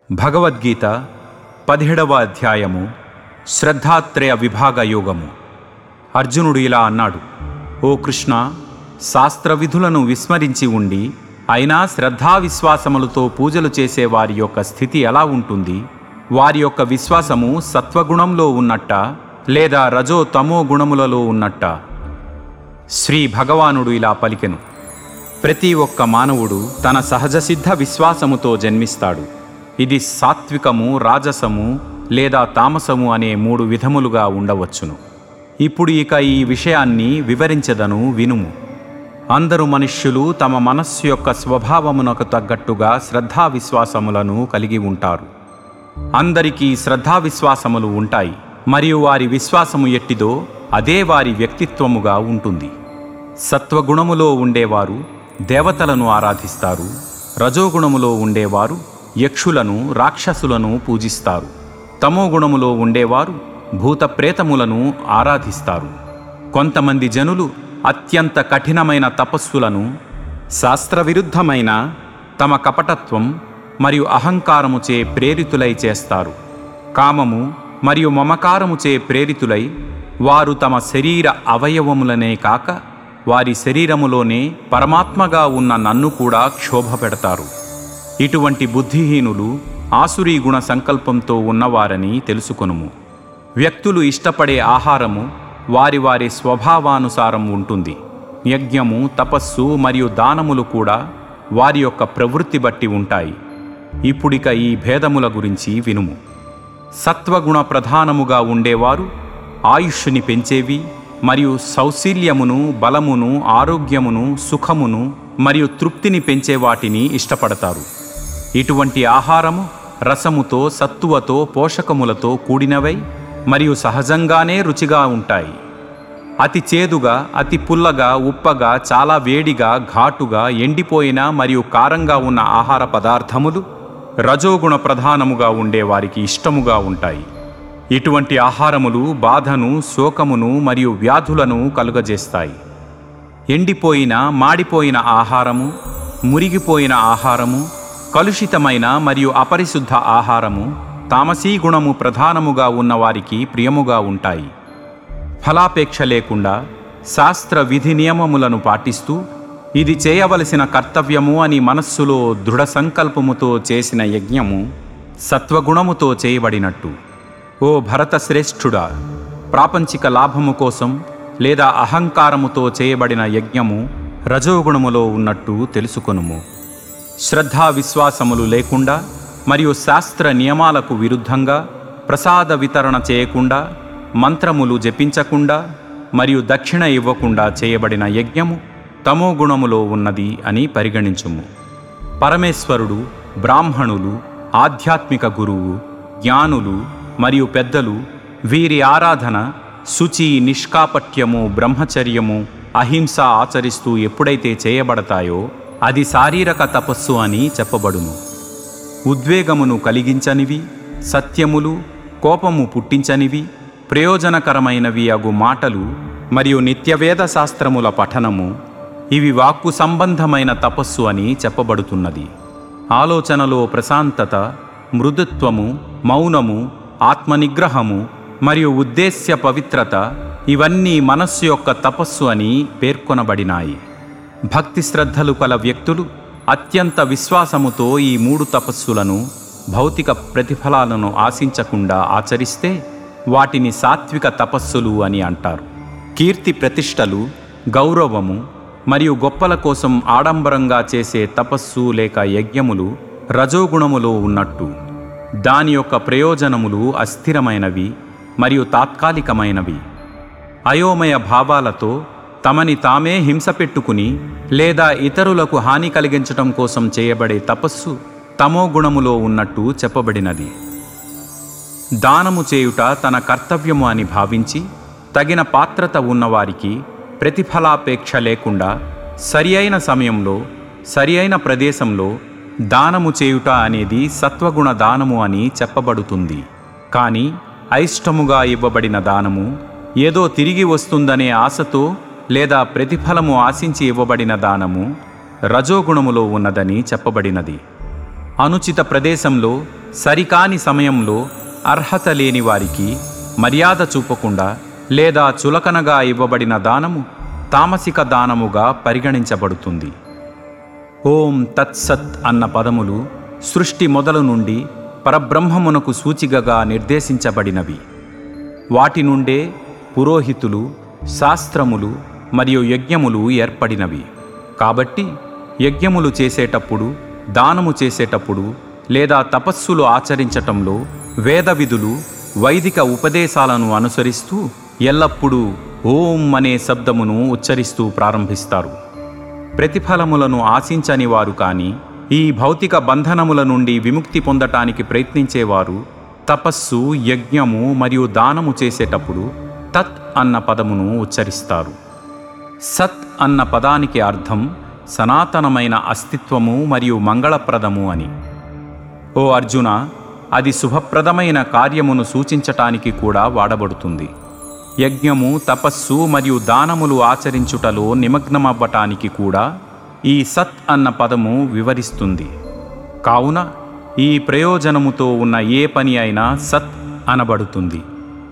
భగవద్గీత పదిహేడవ అధ్యాయము శ్రద్ధాత్రయ విభాగ యోగము అర్జునుడు ఇలా అన్నాడు ఓ కృష్ణ శాస్త్ర విధులను విస్మరించి ఉండి అయినా శ్రద్ధా విశ్వాసములతో పూజలు చేసే వారి యొక్క స్థితి ఎలా ఉంటుంది వారి యొక్క విశ్వాసము సత్వగుణంలో ఉన్నట్ట లేదా రజో తమో గుణములలో ఉన్నట్ట శ్రీ భగవానుడు ఇలా పలికెను ప్రతి ఒక్క మానవుడు తన సహజ సిద్ధ విశ్వాసముతో జన్మిస్తాడు ఇది సాత్వికము రాజసము లేదా తామసము అనే మూడు విధములుగా ఉండవచ్చును ఇప్పుడు ఇక ఈ విషయాన్ని వివరించదను వినుము అందరు మనుష్యులు తమ మనస్సు యొక్క స్వభావమునకు తగ్గట్టుగా శ్రద్ధా విశ్వాసములను కలిగి ఉంటారు అందరికీ శ్రద్ధా విశ్వాసములు ఉంటాయి మరియు వారి విశ్వాసము ఎట్టిదో అదే వారి వ్యక్తిత్వముగా ఉంటుంది సత్వగుణములో ఉండేవారు దేవతలను ఆరాధిస్తారు రజోగుణములో ఉండేవారు యక్షులను రాక్షసులను పూజిస్తారు తమోగుణములో ఉండేవారు భూత ప్రేతములను ఆరాధిస్తారు కొంతమంది జనులు అత్యంత కఠినమైన తపస్సులను శాస్త్రవిరుద్ధమైన తమ కపటత్వం మరియు అహంకారముచే ప్రేరితులై చేస్తారు కామము మరియు మమకారముచే ప్రేరితులై వారు తమ శరీర అవయవములనే కాక వారి శరీరములోనే పరమాత్మగా ఉన్న నన్ను కూడా క్షోభ పెడతారు ఇటువంటి బుద్ధిహీనులు ఆసురీ గుణ సంకల్పంతో ఉన్నవారని తెలుసుకొనుము వ్యక్తులు ఇష్టపడే ఆహారము వారి వారి స్వభావానుసారం ఉంటుంది యజ్ఞము తపస్సు మరియు దానములు కూడా వారి యొక్క ప్రవృత్తి బట్టి ఉంటాయి ఇప్పుడిక ఈ భేదముల గురించి వినుము సత్వగుణ ప్రధానముగా ఉండేవారు ఆయుష్ని పెంచేవి మరియు సౌశీల్యమును బలమును ఆరోగ్యమును సుఖమును మరియు తృప్తిని పెంచే వాటిని ఇష్టపడతారు ఇటువంటి ఆహారము రసముతో సత్తువతో పోషకములతో కూడినవై మరియు సహజంగానే రుచిగా ఉంటాయి అతి చేదుగా అతి పుల్లగా ఉప్పగా చాలా వేడిగా ఘాటుగా ఎండిపోయిన మరియు కారంగా ఉన్న ఆహార పదార్థములు రజోగుణ ప్రధానముగా ఉండే వారికి ఇష్టముగా ఉంటాయి ఇటువంటి ఆహారములు బాధను శోకమును మరియు వ్యాధులను కలుగజేస్తాయి ఎండిపోయిన మాడిపోయిన ఆహారము మురిగిపోయిన ఆహారము కలుషితమైన మరియు అపరిశుద్ధ ఆహారము తామసీ గుణము ప్రధానముగా ఉన్నవారికి ప్రియముగా ఉంటాయి ఫలాపేక్ష లేకుండా శాస్త్ర విధి నియమములను పాటిస్తూ ఇది చేయవలసిన కర్తవ్యము అని మనస్సులో దృఢ సంకల్పముతో చేసిన యజ్ఞము సత్వగుణముతో చేయబడినట్టు ఓ భరత శ్రేష్ఠుడా ప్రాపంచిక లాభము కోసం లేదా అహంకారముతో చేయబడిన యజ్ఞము రజోగుణములో ఉన్నట్టు తెలుసుకొనుము శ్రద్ధా విశ్వాసములు లేకుండా మరియు శాస్త్ర నియమాలకు విరుద్ధంగా ప్రసాద వితరణ చేయకుండా మంత్రములు జపించకుండా మరియు దక్షిణ ఇవ్వకుండా చేయబడిన యజ్ఞము తమో గుణములో ఉన్నది అని పరిగణించుము పరమేశ్వరుడు బ్రాహ్మణులు ఆధ్యాత్మిక గురువు జ్ఞానులు మరియు పెద్దలు వీరి ఆరాధన శుచి నిష్కాపట్యము బ్రహ్మచర్యము అహింస ఆచరిస్తూ ఎప్పుడైతే చేయబడతాయో అది శారీరక తపస్సు అని చెప్పబడును ఉద్వేగమును కలిగించనివి సత్యములు కోపము పుట్టించనివి ప్రయోజనకరమైనవి అగు మాటలు మరియు నిత్యవేద శాస్త్రముల పఠనము ఇవి వాక్కు సంబంధమైన తపస్సు అని చెప్పబడుతున్నది ఆలోచనలో ప్రశాంతత మృదుత్వము మౌనము ఆత్మనిగ్రహము మరియు ఉద్దేశ్య పవిత్రత ఇవన్నీ మనస్సు యొక్క తపస్సు అని పేర్కొనబడినాయి భక్తి శ్రద్ధలు కల వ్యక్తులు అత్యంత విశ్వాసముతో ఈ మూడు తపస్సులను భౌతిక ప్రతిఫలాలను ఆశించకుండా ఆచరిస్తే వాటిని సాత్విక తపస్సులు అని అంటారు కీర్తి ప్రతిష్టలు గౌరవము మరియు గొప్పల కోసం ఆడంబరంగా చేసే తపస్సు లేక యజ్ఞములు రజోగుణములో ఉన్నట్టు దాని యొక్క ప్రయోజనములు అస్థిరమైనవి మరియు తాత్కాలికమైనవి అయోమయ భావాలతో తమని తామే హింస పెట్టుకుని లేదా ఇతరులకు హాని కలిగించటం కోసం చేయబడే తపస్సు తమో గుణములో ఉన్నట్టు చెప్పబడినది దానము చేయుట తన కర్తవ్యము అని భావించి తగిన పాత్రత ఉన్నవారికి ప్రతిఫలాపేక్ష లేకుండా సరి అయిన సమయంలో సరి అయిన ప్రదేశంలో దానము చేయుట అనేది సత్వగుణ దానము అని చెప్పబడుతుంది కానీ అయిష్టముగా ఇవ్వబడిన దానము ఏదో తిరిగి వస్తుందనే ఆశతో లేదా ప్రతిఫలము ఆశించి ఇవ్వబడిన దానము రజోగుణములో ఉన్నదని చెప్పబడినది అనుచిత ప్రదేశంలో సరికాని సమయంలో అర్హత లేని వారికి మర్యాద చూపకుండా లేదా చులకనగా ఇవ్వబడిన దానము తామసిక దానముగా పరిగణించబడుతుంది ఓం తత్సత్ అన్న పదములు సృష్టి మొదలు నుండి పరబ్రహ్మమునకు సూచికగా నిర్దేశించబడినవి వాటి నుండే పురోహితులు శాస్త్రములు మరియు యజ్ఞములు ఏర్పడినవి కాబట్టి యజ్ఞములు చేసేటప్పుడు దానము చేసేటప్పుడు లేదా తపస్సులు ఆచరించటంలో వేద విధులు వైదిక ఉపదేశాలను అనుసరిస్తూ ఎల్లప్పుడూ ఓం అనే శబ్దమును ఉచ్చరిస్తూ ప్రారంభిస్తారు ప్రతిఫలములను ఆశించని వారు కానీ ఈ భౌతిక బంధనముల నుండి విముక్తి పొందటానికి ప్రయత్నించేవారు తపస్సు యజ్ఞము మరియు దానము చేసేటప్పుడు తత్ అన్న పదమును ఉచ్చరిస్తారు సత్ అన్న పదానికి అర్థం సనాతనమైన అస్తిత్వము మరియు మంగళప్రదము అని ఓ అర్జున అది శుభప్రదమైన కార్యమును సూచించటానికి కూడా వాడబడుతుంది యజ్ఞము తపస్సు మరియు దానములు ఆచరించుటలో నిమగ్నమవ్వటానికి కూడా ఈ సత్ అన్న పదము వివరిస్తుంది కావున ఈ ప్రయోజనముతో ఉన్న ఏ పని అయినా సత్ అనబడుతుంది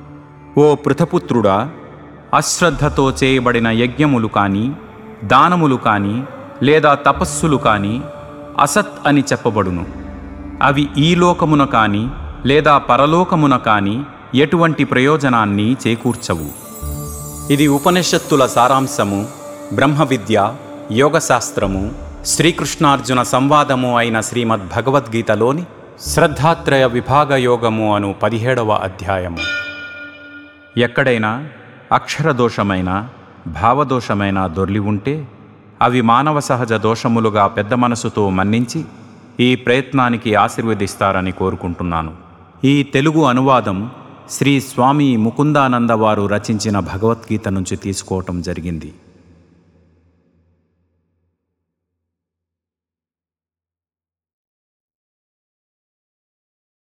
ఓ పృథపుత్రుడా అశ్రద్ధతో చేయబడిన యజ్ఞములు కానీ దానములు కానీ లేదా తపస్సులు కానీ అసత్ అని చెప్పబడును అవి ఈ లోకమున కానీ లేదా పరలోకమున కానీ ఎటువంటి ప్రయోజనాన్ని చేకూర్చవు ఇది ఉపనిషత్తుల సారాంశము బ్రహ్మ విద్య యోగశాస్త్రము శ్రీకృష్ణార్జున సంవాదము అయిన శ్రీమద్ భగవద్గీతలోని శ్రద్ధాత్రయ విభాగ యోగము అను పదిహేడవ అధ్యాయము ఎక్కడైనా అక్షర దోషమైన భావదోషమైన దొర్లి ఉంటే అవి మానవ సహజ దోషములుగా పెద్ద మనసుతో మన్నించి ఈ ప్రయత్నానికి ఆశీర్వదిస్తారని కోరుకుంటున్నాను ఈ తెలుగు అనువాదం శ్రీ స్వామి ముకుందానంద వారు రచించిన భగవద్గీత నుంచి తీసుకోవటం జరిగింది